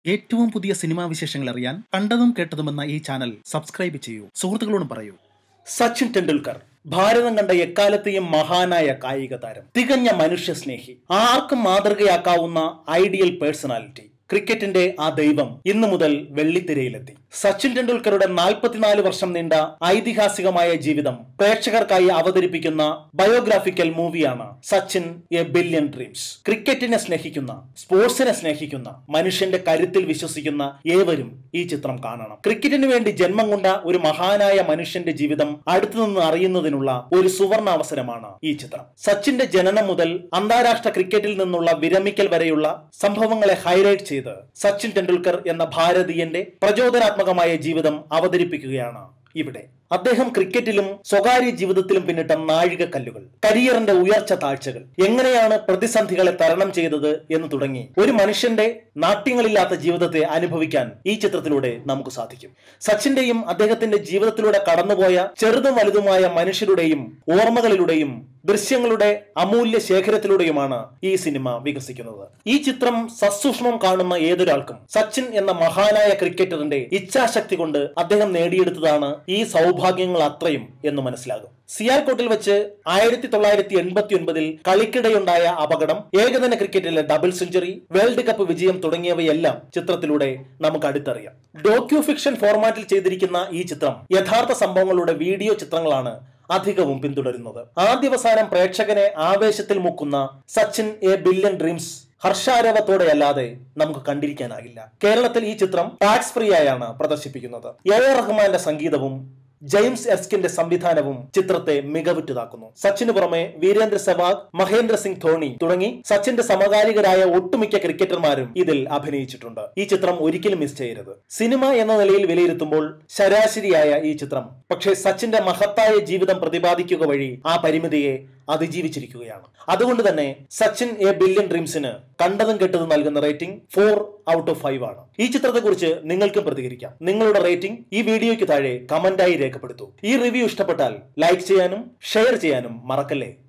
ഏറ്റവും പുതിയ സിനിമാ വിശേഷങ്ങൾ അറിയാൻ കണ്ടതും കേട്ടതുമെന്ന ഈ ചാനൽ സബ്സ്ക്രൈബ് ചെയ്യൂ സുഹൃത്തുക്കളോടും പറയൂ സച്ചിൻ ടെണ്ടുൽക്കർ ഭാരതം കണ്ട എക്കാലത്തെയും മഹാനായ കായിക താരം തികഞ്ഞ മനുഷ്യ സ്നേഹി ആർക്കും മാതൃകയാക്കാവുന്ന ഐഡിയൽ പേഴ്സണാലിറ്റി ക്രിക്കറ്റിന്റെ ആ ദൈവം ഇന്നു മുതൽ വെള്ളിത്തിരയിലെത്തി സച്ചിൻ ടെണ്ടുൽക്കറുടെ നാൽപ്പത്തിനാല് വർഷം നീണ്ട ഐതിഹാസികമായ ജീവിതം പ്രേക്ഷകർക്കായി അവതരിപ്പിക്കുന്ന ബയോഗ്രാഫിക്കൽ മൂവിയാണ് സച്ചിൻ എ ബില്യൺ ഡ്രീംസ് ക്രിക്കറ്റിനെ സ്നേഹിക്കുന്ന സ്പോർട്സിനെ സ്നേഹിക്കുന്ന മനുഷ്യന്റെ കരുത്തിൽ വിശ്വസിക്കുന്ന ഏവരും ഈ ചിത്രം കാണണം ക്രിക്കറ്റിന് വേണ്ടി ജന്മം കൊണ്ട ഒരു മഹാനായ മനുഷ്യന്റെ ജീവിതം അടുത്തുനിന്ന് അറിയുന്നതിനുള്ള ഒരു സുവർണ അവസരമാണ് ഈ ചിത്രം സച്ചിന്റെ ജനനം മുതൽ അന്താരാഷ്ട്ര ക്രിക്കറ്റിൽ നിന്നുള്ള വിരമിക്കൽ വരെയുള്ള സംഭവങ്ങളെ ഹൈലൈറ്റ് ചെയ്ത് സച്ചിൻ ടെണ്ടുൽക്കർ എന്ന ഭാരതീയന്റെ പ്രചോദനാത്മകമായ ജീവിതം അവതരിപ്പിക്കുകയാണ് ഇവിടെ അദ്ദേഹം ക്രിക്കറ്റിലും സ്വകാര്യ ജീവിതത്തിലും പിന്നിട്ട നാഴികക്കല്ലുകൾ കരിയറിന്റെ ഉയർച്ച താഴ്ചകൾ എങ്ങനെയാണ് പ്രതിസന്ധികളെ തരണം ചെയ്തത് എന്ന് തുടങ്ങി ഒരു മനുഷ്യന്റെ നാട്യങ്ങളില്ലാത്ത ജീവിതത്തെ അനുഭവിക്കാൻ ഈ ചിത്രത്തിലൂടെ നമുക്ക് സാധിക്കും സച്ചിന്റെയും അദ്ദേഹത്തിന്റെ ജീവിതത്തിലൂടെ കടന്നുപോയ ചെറുതും വലുതുമായ മനുഷ്യരുടെയും ഓർമ്മകളിലൂടെയും ദൃശ്യങ്ങളുടെ അമൂല്യ ശേഖരത്തിലൂടെയുമാണ് ഈ സിനിമ വികസിക്കുന്നത് ഈ ചിത്രം സസൂക്ഷ്മം കാണുന്ന ഏതൊരാൾക്കും സച്ചിൻ എന്ന മഹാനായ ക്രിക്കറ്ററിന്റെ ഇച്ഛാശക്തി കൊണ്ട് അദ്ദേഹം നേടിയെടുത്തതാണ് ഈ സൗഭാഗ്യങ്ങൾ അത്രയും എന്ന് മനസ്സിലാകും സിയാൽകോട്ടിൽ വെച്ച് ആയിരത്തി തൊള്ളായിരത്തി എൺപത്തി ഒൻപതിൽ കളിക്കിടെയുണ്ടായ അപകടം ഏകദിന ക്രിക്കറ്റിലെ ഡബിൾ സെഞ്ചുറി വേൾഡ് കപ്പ് വിജയം തുടങ്ങിയവയെല്ലാം ചിത്രത്തിലൂടെ നമുക്ക് അടുത്തറിയാം ഡോക്യു ഫിക്ഷൻ ഫോർമാറ്റിൽ ചെയ്തിരിക്കുന്ന ഈ ചിത്രം യഥാർത്ഥ സംഭവങ്ങളുടെ വീഡിയോ ചിത്രങ്ങളാണ് അധികവും പിന്തുടരുന്നത് ആദ്യവസാനം പ്രേക്ഷകനെ ആവേശത്തിൽ മുക്കുന്ന സച്ചിൻ എ ബില്യൺ ഡ്രീംസ് ഹർഷാരവത്തോടെ അല്ലാതെ നമുക്ക് കണ്ടിരിക്കാനാകില്ല കേരളത്തിൽ ഈ ചിത്രം ടാക്സ് ഫ്രീ ആയാണ് പ്രദർശിപ്പിക്കുന്നത് എ ആർ റഹ്മാന്റെ സംഗീതവും ജെയിംസ് എർസ്കിന്റെ സംവിധാനവും ചിത്രത്തെ മികവുറ്റതാക്കുന്നു സച്ചിന് പുറമെ വീരേന്ദ്ര സെവാഗ് മഹേന്ദ്ര സിംഗ് ധോണി തുടങ്ങി സച്ചിന്റെ സമകാലികരായ ഒട്ടുമിക്ക ക്രിക്കറ്റർമാരും ഇതിൽ അഭിനയിച്ചിട്ടുണ്ട് ഈ ചിത്രം ഒരിക്കലും മിസ് ചെയ്യരുത് സിനിമ എന്ന നിലയിൽ വിലയിരുത്തുമ്പോൾ ശരാശരിയായ ഈ ചിത്രം പക്ഷേ സച്ചിന്റെ മഹത്തായ ജീവിതം പ്രതിപാദിക്കുക വഴി ആ പരിമിതിയെ അതിജീവിച്ചിരിക്കുകയാണ് അതുകൊണ്ട് തന്നെ സച്ചിൻ എ ബില്യൺ ഡ്രീംസിന് കണ്ടതും കെട്ടതും നൽകുന്ന rating four out of five ആണ് ഈ ചിത്രത്തെക്കുറിച്ച് നിങ്ങൾക്കും പ്രതികരിക്കാം നിങ്ങളുടെ റേറ്റിംഗ് ഈ വീഡിയോയ്ക്ക് താഴെ കമന്റായി രേഖപ്പെടുത്തൂ ഈ റിവ്യൂ ഇഷ്ടപ്പെട്ടാൽ ലൈക്ക് ചെയ്യാനും ഷെയർ ചെയ്യാനും മറക്കല്ലേ